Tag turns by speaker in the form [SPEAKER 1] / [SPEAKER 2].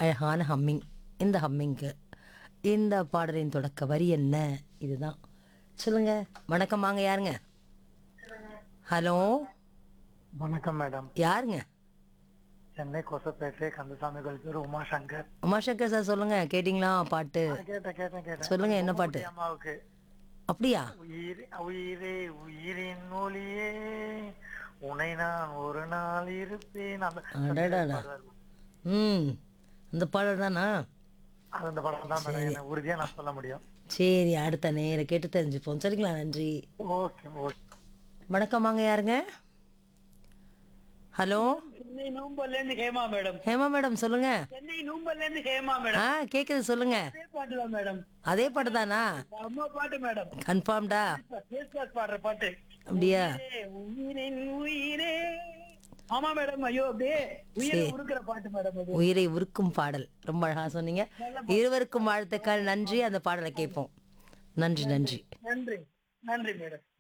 [SPEAKER 1] அழகான ஹம்மிங் இந்த ஹம்மிங்க்கு இந்த பாடலின் தொடக்க வரி என்ன இதுதான் சொல்லுங்க வணக்கம் வாங்க யாருங்க ஹலோ
[SPEAKER 2] வணக்கம் மேடம்
[SPEAKER 1] யாருங்க
[SPEAKER 2] சென்னை கொசப்பேட்டை கந்தசாமி கோயில் உமாசங்கர்
[SPEAKER 1] உமாசங்கர் சார் சொல்லுங்க கேட்டிங்களா பாட்டு
[SPEAKER 2] கேட்டேன் கேட்டேன் கேட்டேன்
[SPEAKER 1] சொல்லுங்க என்ன பாட்டு
[SPEAKER 2] உங்களுடைய அம்மாவுக்கு
[SPEAKER 1] அப்படியா
[SPEAKER 2] உயிர் உயிரே உயிரின் ஒளியே உன்னை நான் ஒரு நாள் இருப்பேன் அந்த
[SPEAKER 1] அடடடா. ம் இந்த பாடல் தானா
[SPEAKER 2] அது அந்த படம் தான் மேடம் எனக்கு உறுதியா நான் சொல்ல முடியும்
[SPEAKER 1] சரி அடுத்த நேரம் கேட்டு தெரிஞ்சுப்போம் சரிங்களா நன்றி
[SPEAKER 2] ஓகே ஓகே
[SPEAKER 1] வணக்கம் வாங்க யாருங்க ஹலோ
[SPEAKER 3] சென்னை நூம்பல்ல இருந்து ஹேமா மேடம்
[SPEAKER 1] ஹேமா மேடம் சொல்லுங்க
[SPEAKER 3] சென்னை நூம்பல்ல இருந்து ஹேமா மேடம்
[SPEAKER 1] ஆ கேக்குது சொல்லுங்க
[SPEAKER 3] அதே பாட்டு தான் மேடம்
[SPEAKER 1] அதே பாட்டு தானா
[SPEAKER 3] அம்மா பாட்டு மேடம்
[SPEAKER 1] கன்ஃபார்ம்டா
[SPEAKER 3] கேஸ்தாஸ் பாடுற பாட்டு
[SPEAKER 1] அப்படியா
[SPEAKER 3] உயிரே, உயிரின் உயிரே ஆமா மேடம் ஐயோ அப்படியே உயிரை உருக்குற பாட்டு மேடம் அது
[SPEAKER 1] உயிரை உருக்கும் பாடல் ரொம்ப அழகா சொன்னீங்க இருவருக்கும் வாழ்த்துக்கள் நன்றி அந்த பாடலை கேட்போம் நன்றி நன்றி
[SPEAKER 3] நன்றி நன்றி மேடம்